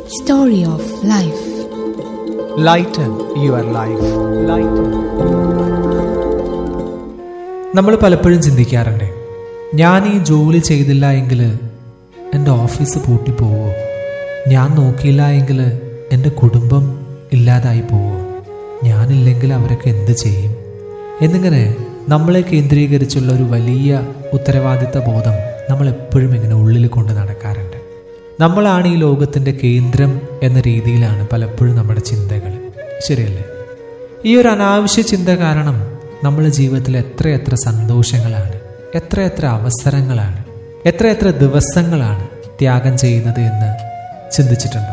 Story of Life. Lighten your life lighten നമ്മൾ പലപ്പോഴും ചിന്തിക്കാറുണ്ട് ഞാൻ ഈ ജോലി ചെയ്തില്ല എങ്കിൽ എൻ്റെ ഓഫീസ് പൂട്ടിപ്പോവോ ഞാൻ നോക്കിയില്ല എങ്കിൽ എൻ്റെ കുടുംബം ഇല്ലാതായി പോവോ ഞാനില്ലെങ്കിൽ അവരൊക്കെ എന്ത് ചെയ്യും എന്നിങ്ങനെ നമ്മളെ കേന്ദ്രീകരിച്ചുള്ള ഒരു വലിയ ഉത്തരവാദിത്ത ബോധം നമ്മൾ എപ്പോഴും ഇങ്ങനെ ഉള്ളിൽ കൊണ്ട് നടക്കാറുണ്ട് നമ്മളാണ് ഈ ലോകത്തിൻ്റെ കേന്ദ്രം എന്ന രീതിയിലാണ് പലപ്പോഴും നമ്മുടെ ചിന്തകൾ ശരിയല്ലേ ഈ ഒരു അനാവശ്യ ചിന്ത കാരണം നമ്മുടെ ജീവിതത്തിൽ എത്രയെത്ര സന്തോഷങ്ങളാണ് എത്രയെത്ര അവസരങ്ങളാണ് എത്രയെത്ര ദിവസങ്ങളാണ് ത്യാഗം ചെയ്യുന്നത് എന്ന് ചിന്തിച്ചിട്ടുണ്ടോ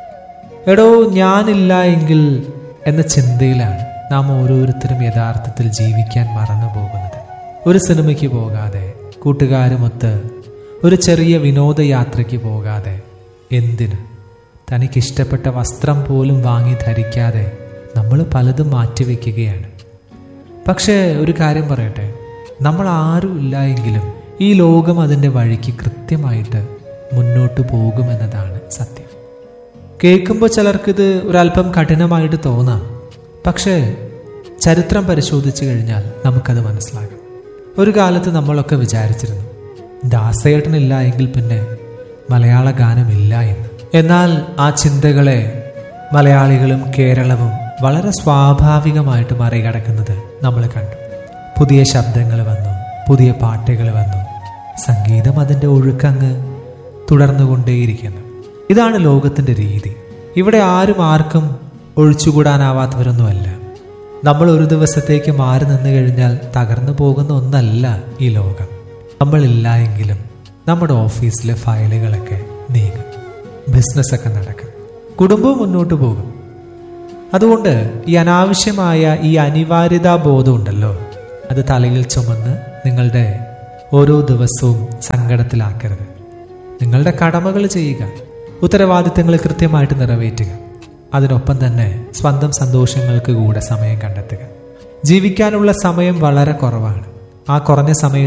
എടോ ഞാനില്ല എങ്കിൽ എന്ന ചിന്തയിലാണ് നാം ഓരോരുത്തരും യഥാർത്ഥത്തിൽ ജീവിക്കാൻ മറന്നു പോകുന്നത് ഒരു സിനിമയ്ക്ക് പോകാതെ കൂട്ടുകാരുമൊത്ത് ഒരു ചെറിയ വിനോദയാത്രയ്ക്ക് പോകാതെ എന്തിന് തനിക്കിഷ്ടപ്പെട്ട വസ്ത്രം പോലും വാങ്ങി ധരിക്കാതെ നമ്മൾ പലതും മാറ്റിവെക്കുകയാണ് പക്ഷേ ഒരു കാര്യം പറയട്ടെ നമ്മൾ ആരും ഇല്ല എങ്കിലും ഈ ലോകം അതിൻ്റെ വഴിക്ക് കൃത്യമായിട്ട് മുന്നോട്ട് പോകുമെന്നതാണ് സത്യം കേൾക്കുമ്പോൾ ചിലർക്കിത് ഒരല്പം കഠിനമായിട്ട് തോന്നാം പക്ഷേ ചരിത്രം പരിശോധിച്ചു കഴിഞ്ഞാൽ നമുക്കത് മനസ്സിലാകും ഒരു കാലത്ത് നമ്മളൊക്കെ വിചാരിച്ചിരുന്നു ദാസേട്ടനില്ല എങ്കിൽ പിന്നെ മലയാള ഗാനമില്ല എന്ന് എന്നാൽ ആ ചിന്തകളെ മലയാളികളും കേരളവും വളരെ സ്വാഭാവികമായിട്ട് മറികടക്കുന്നത് നമ്മൾ കണ്ടു പുതിയ ശബ്ദങ്ങൾ വന്നു പുതിയ പാട്ടുകൾ വന്നു സംഗീതം അതിൻ്റെ ഒഴുക്കങ്ങ് തുടർന്നുകൊണ്ടേയിരിക്കുന്നു ഇതാണ് ലോകത്തിൻ്റെ രീതി ഇവിടെ ആരും ആർക്കും ഒഴിച്ചുകൂടാനാവാത്തവരൊന്നുമല്ല നമ്മൾ ഒരു ദിവസത്തേക്ക് മാറി നിന്നു കഴിഞ്ഞാൽ തകർന്നു പോകുന്ന ഒന്നല്ല ഈ ലോകം നമ്മളില്ല എങ്കിലും നമ്മുടെ ഓഫീസിലെ ഫയലുകളൊക്കെ നീങ്ങും ബിസിനസ്സൊക്കെ നടക്കും കുടുംബവും മുന്നോട്ട് പോകും അതുകൊണ്ട് ഈ അനാവശ്യമായ ഈ അനിവാര്യതാ ബോധം ഉണ്ടല്ലോ അത് തലയിൽ ചുമന്ന് നിങ്ങളുടെ ഓരോ ദിവസവും സങ്കടത്തിലാക്കരുത് നിങ്ങളുടെ കടമകൾ ചെയ്യുക ഉത്തരവാദിത്തങ്ങൾ കൃത്യമായിട്ട് നിറവേറ്റുക അതിനൊപ്പം തന്നെ സ്വന്തം സന്തോഷങ്ങൾക്ക് കൂടെ സമയം കണ്ടെത്തുക ജീവിക്കാനുള്ള സമയം വളരെ കുറവാണ് ആ കുറഞ്ഞ സമയത്ത്